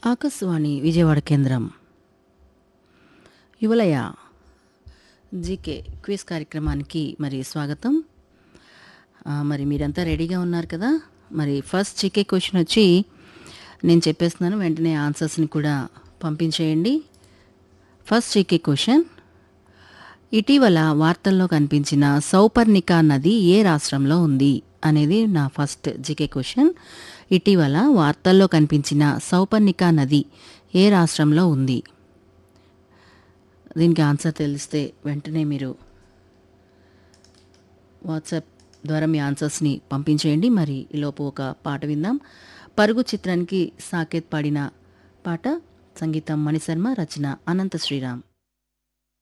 ఆకాశవాణి విజయవాడ కేంద్రం యువలయ GK quiz కార్యక్రమానికి మరి స్వాగతం ఆ, మరి మీరంతా రెడీగా ఉన్నారు కదా మరి ఫస్ట్ జీకే క్వశ్చన్ వచ్చి నేను చెప్పేస్తున్నాను వెంటనే ఆన్సర్స్ని కూడా పంపించేయండి ఫస్ట్ జీకే క్వశ్చన్ ఇటీవల వార్తల్లో కనిపించిన సౌపర్ణిక నది ఏ రాష్ట్రంలో ఉంది అనేది నా ఫస్ట్ జీకే క్వశ్చన్ ఇటీవల వార్తల్లో కనిపించిన సౌపర్ణిక నది ఏ రాష్ట్రంలో ఉంది దీనికి ఆన్సర్ తెలిస్తే వెంటనే మీరు వాట్సాప్ ద్వారా మీ ఆన్సర్స్ని పంపించేయండి మరి ఈలోపు ఒక పాట విందాం పరుగు చిత్రానికి సాకేత్ పాడిన పాట సంగీతం మణిశర్మ రచన అనంత శ్రీరామ్